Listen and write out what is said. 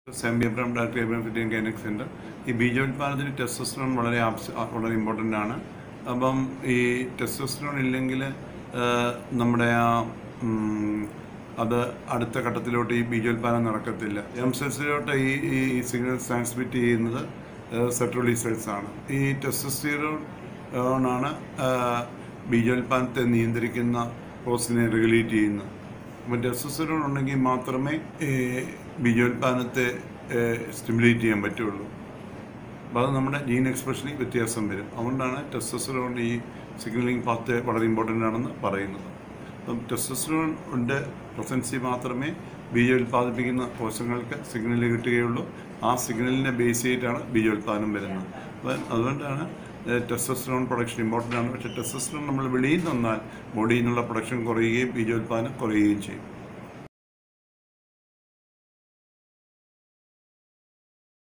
സെമ്പിയബ്രം director എബ്രം fitting gynaec centre ഈ ബീജോത്പാദനത്തിന് ടെസ്റ്റോസ്റ്ററോൺ വളരെ ആവശ്യ വളരെ ഇമ്പോർട്ടൻ്റ് ആണ് അപ്പം ഈ ടെസ്റ്റോസ്റ്ററോൺ ഇല്ലെങ്കിൽ നമ്മുടെ ആ ഉം, അത് അടുത്ത ഘട്ടത്തിലോട്ട് ഈ ബീജോത്പാദനം നടക്കത്തില്ല എം സെൽസിലോട്ട് ഈ ഈ സിഗ്നൽ ട്രാൻസ്മിറ്റ് ചെയ്യുന്നത് സെട്രോളി സെൽസ് ആണ് ഈ ടെസ്റ്റോസ്റ്റിറോൺ ആണ് ബീജോത്പാദനത്തെ നിയന്ത്രിക്കുന്ന പ്രോസിനെ റെഗുലേറ്റ് ചെയ്യുന്നത് അപ്പം ടെസ്റ്റോസ്റ്ററോൺ ഉണ്ടെങ്കിൽ മാത്രമേ ഈ ബീജോത്പാദനത്തെ സ്റ്റിമുലേറ്റ് ചെയ്യാൻ പറ്റുള്ളൂ അപ്പോൾ അത് നമ്മുടെ ജീൻ എക്സ്പ്രഷനിൽ വ്യത്യാസം വരും അതുകൊണ്ടാണ് ടെസ്റ്റോസ്റ്ററോൺ ഈ സിഗ്നലിംഗ് പാത്ത് വളരെ ഇമ്പോർട്ടൻ്റ് ആണെന്ന് പറയുന്നത് അപ്പം ടെസ്റ്റോസ്റ്ററോണിൻ്റെ പ്രസൻസി മാത്രമേ ബീജോത്പാദിപ്പിക്കുന്ന കോശങ്ങൾക്ക് സിഗ്നൽ കിട്ടുകയുള്ളൂ ആ സിഗ്നലിനെ ബേസ് ചെയ്തിട്ടാണ് ബീജോത്പാദനം വരുന്നത് അപ്പം അതുകൊണ്ടാണ് ടെസ്റ്റോസ്റ്ററോൺ പ്രൊഡക്ഷൻ ഇമ്പോർട്ടൻ്റ് ആണ് പക്ഷേ ടെസ്റ്റോസ്റ്ററോൺ നമ്മൾ വെളിയിൽ നിന്ന് വന്നാൽ ബോഡിയിൽ നിന്നുള്ള പ്രൊഡക്ഷൻ കുറയുകയും ബീജോത്പാദനം കുറയുകയും ചെയ്യും